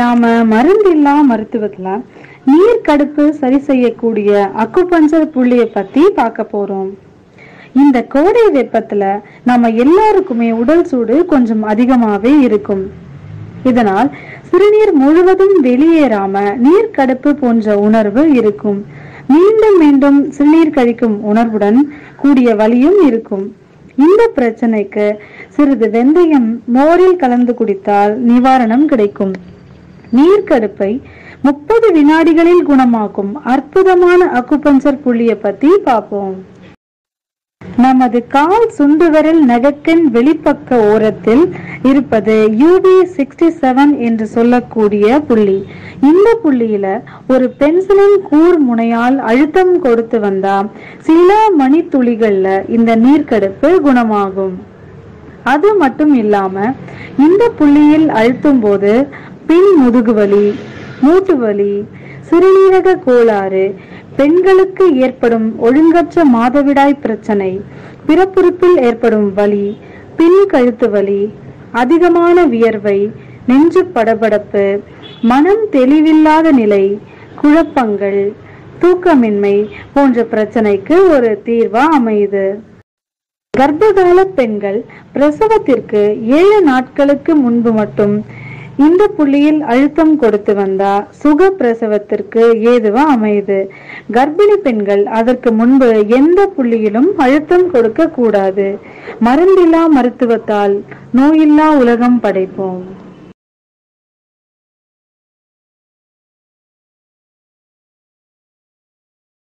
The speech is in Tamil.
நாம மருந்தில்லா மருத்துவத்துல நீர் கடுப்பு சரி செய்யக்கூடிய அக்குபஞ்சர் புள்ளிய பத்தி பார்க்க போறோம் இந்த கோடை வெப்பத்துல நம்ம எல்லாருக்குமே உடல் சூடு கொஞ்சம் அதிகமாவே இருக்கும் இதனால் சிறுநீர் முழுவதும் வெளியேறாம நீர் கடுப்பு போன்ற உணர்வு இருக்கும் மீண்டும் மீண்டும் சிறுநீர் கழிக்கும் உணர்வுடன் கூடிய வலியும் இருக்கும் இந்த பிரச்சனைக்கு சிறிது வெந்தயம் மோரில் கலந்து குடித்தால் நிவாரணம் கிடைக்கும் நீர்க்கடுப்பை முப்பது வினாடிகளில் குணமாக்கும் அற்புதமான அக்குபஞ்சர் புள்ளிய பத்தி பார்ப்போம் நமது கால் சுண்டு விரல் நகத்தின் வெளிப்பக்க ஓரத்தில் இருப்பது யூபி சிக்ஸ்டி செவன் என்று சொல்லக்கூடிய புள்ளி இந்த புள்ளியில ஒரு பென்சிலின் கூர் முனையால் அழுத்தம் கொடுத்து வந்தா சில மணித்துளிகள்ல இந்த நீர்க்கடுப்பு குணமாகும் அது மட்டும் இல்லாம இந்த புள்ளியில் அழுத்தும் போது பின் முதுகுவலி மூட்டு வலி சிறுநீரக கோளாறு பெண்களுக்கு ஏற்படும் ஒழுங்கற்ற மாதவிடாய் பிரச்சனை பிறப்புறுப்பில் ஏற்படும் வலி பின் கழுத்து வலி அதிகமான வியர்வை நெஞ்சு படபடப்பு மனம் தெளிவில்லாத நிலை குழப்பங்கள் தூக்கமின்மை போன்ற பிரச்சனைக்கு ஒரு தீர்வா அமையுது கர்ப்பகால பெண்கள் பிரசவத்திற்கு ஏழு நாட்களுக்கு முன்பு மட்டும் இந்த புள்ளியில் அழுத்தம் கொடுத்து வந்தா சுக பிரசவத்திற்கு ஏதுவா அமையுது கர்ப்பிணி பெண்கள் அதற்கு முன்பு எந்த புள்ளியிலும் அழுத்தம் கொடுக்க கூடாது மருந்தில்லா மருத்துவத்தால் நோயில்லா உலகம் படைப்போம்